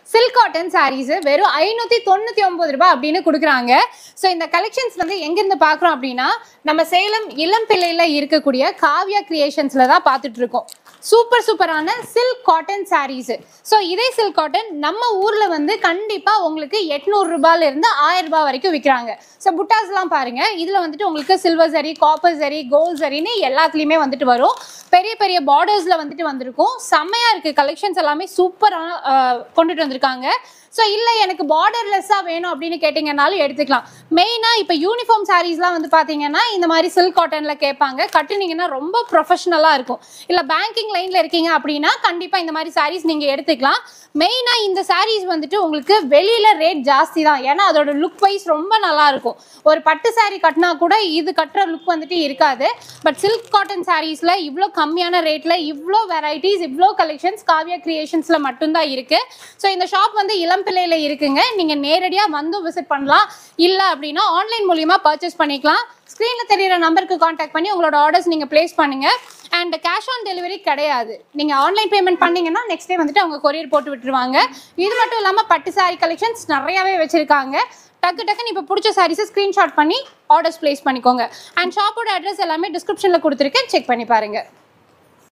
silk cotton saris வெறும் ஐநூற்றி தொண்ணூற்றி ஒம்பது ரூபாய் அப்படின்னு கொடுக்குறாங்க ஸோ இந்த கலெக்ஷன்ஸ் வந்து எங்கேருந்து பார்க்குறோம் அப்படின்னா நம்ம சேலம் இளம் பிள்ளையில் இருக்கக்கூடிய காவ்யா கிரியேஷன்ஸில் தான் பார்த்துட்டு இருக்கோம் சூப்பர் சூப்பரான சில்க் காட்டன் சாரீஸ் ஸோ இதே சில்க் காட்டன் நம்ம ஊரில் வந்து கண்டிப்பாக உங்களுக்கு எட்நூறு ரூபாயிலிருந்து ஆயிரம் ரூபாய் வரைக்கும் விற்கிறாங்க ஸோ புட்டாஸ்லாம் பாருங்க இதில் வந்துட்டு உங்களுக்கு சில்வர் சரி காப்பர் சரி கோல்ட் சரின்னு எல்லாத்துலேயுமே வந்துட்டு வரும் பெரிய பெரிய பார்டர்ஸில் வந்துட்டு வந்திருக்கும் செம்மையாக இருக்குது கலெக்ஷன்ஸ் எல்லாமே சூப்பராக கொண்டுட்டு வந்திருக்காங்க ஸோ இல்லை எனக்கு பார்டர்லெஸ்ஸாக வேணும் அப்படின்னு கேட்டிங்கனாலும் எடுத்துக்கலாம் மெயினாக இப்போ யூனிஃபார்ம் சாரீஸ்லாம் வந்து பார்த்தீங்கன்னா இந்த மாதிரி சில்க் காட்டனில் கேட்பாங்க கட்டுனீங்கன்னா ரொம்ப ப்ரொஃபஷ்னலாக இருக்கும் இல்லை பேங்கிங் லைனில் இருக்கீங்க அப்படின்னா கண்டிப்பாக இந்த மாதிரி சாரீஸ் நீங்கள் எடுத்துக்கலாம் மெயினாக இந்த சாரீஸ் வந்துட்டு உங்களுக்கு வெளியில் ரேட் ஜாஸ்தி தான் ஏன்னா அதோட லுக் வைஸ் ரொம்ப நல்லா இருக்கும் ஒரு பட்டு saree கட்டினா கூட இது கட்டுற லுக் வந்துட்டு இருக்காது பட் சில்க் காட்டன் சாரீஸில் இவ்வளோ கம்மியான ரேட்டில் இவ்வளோ வெரைட்டிஸ் இவ்வளோ கலெக்ஷன்ஸ் காவியா கிரியேஷன்ஸில் மட்டும்தான் இருக்குது ஸோ இந்த ஷாப் வந்து இளம்பிள்ளையில் இருக்குங்க நீங்கள் நேரடியாக வந்து விசிட் பண்ணலாம் இல்லை அப்படின்னா ஆன்லைன் மூலியமாக பர்ச்சேஸ் பண்ணிக்கலாம் ஸ்க்ரீனில் தெரியிற நம்பருக்கு காண்டாக்ட் பண்ணி உங்களோட ஆர்டர்ஸ் நீங்கள் ப்ளேஸ் பண்ணுங்கள் அண்ட் கேஷ் ஆன் டெலிவரி கிடையாது நீங்கள் ஆன்லைன் பேமெண்ட் பண்ணீங்கன்னா நெக்ஸ்ட் டே வந்துட்டு அவங்க கொரியர் போட்டு விட்டுருவாங்க இது மட்டும் இல்லாமல் பட்டு சாரி கலெக்ஷன்ஸ் நிறையாவே வச்சுருக்காங்க டக்கு டக்குன்னு இப்போ பிடிச்ச சாரீஸை ஸ்க்ரீன்ஷாட் பண்ணி ஆர்டர்ஸ் ப்ளேஸ் பண்ணிக்கோங்க அண்ட் ஷாப்போட அட்ரஸ் எல்லாமே டிஸ்கிரிப்ஷனில் கொடுத்துருக்கேன் செக் பண்ணி பாருங்கள்